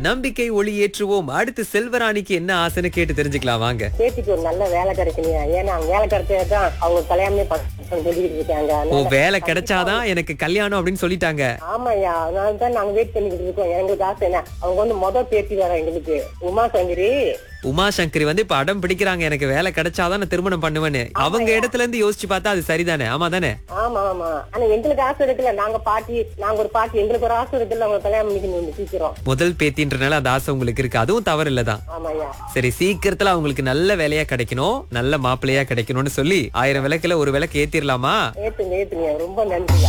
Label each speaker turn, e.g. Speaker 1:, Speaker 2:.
Speaker 1: நம்பிக்கை ஒளி ஏற்றுவோம் அடுத்து செல்வராணிக்கு என்ன ஆசைன்னு கேட்டு தெரிஞ்சுக்கலாம் வாங்க
Speaker 2: பேத்திக்கு ஒரு நல்ல வேலை கிடைக்கலையா ஏன்னா அவங்க வேலை கிடைச்சதான் அவங்க கல்யாணமே பண்ண சொல்லிக்கிட்டு இருக்காங்க
Speaker 1: ஓ
Speaker 2: அதனால-
Speaker 1: வேலை கிடைச்சாதான் எனக்கு கல்யாணம் அப்படின்னு சொல்லிட்டாங்க
Speaker 2: ஆமாய்யா அதனால தான் நாங்க வெயிட் பண்ணிக்கிட்டு இருக்கோம் எங்களுக்கு ஆசை என்ன அவங்க வந்து முத பேத்தி வர எங்களுக்கு உமா சங்கரி
Speaker 1: உமா சங்கரி வந்து இப்ப அடம் பிடிக்கிறாங்க எனக்கு வேலை கிடைச்சாதான் நான் திருமணம் பண்ணுவேன்னு அவங்க இடத்துல இருந்து யோசிச்சு பார்த்தா அது சரிதானே ஆமா தானே
Speaker 2: ஆமா ஆமா ஆனா எங்களுக்கு ஆசை இருக்குல்ல நாங்க பாட்டி நாங்க ஒரு பாட்டி எங்களுக்கு ஒரு ஆசை இருக்குல்ல அவங்க கல்யாணம் பண்ணிக்கணும் சீக்கிரம்
Speaker 1: முதல் பேத்தின்றனால அந்த ஆசை உங்களுக்கு இருக்கு அதுவும் தவறு இல்லதான்
Speaker 2: ஆமாய்யா
Speaker 1: சரி சீக்கிரத்துல அவங்களுக்கு நல்ல வேலையா கிடைக்கணும் நல்ல மாப்பிள்ளையா கிடைக்கணும்னு சொல்லி ஆயிரம் விளக்குல ஒரு விளக்கு ஏத்திரலாமா
Speaker 2: ஏத்துங்க ஏத்துங்க ரொம்ப நன்றியா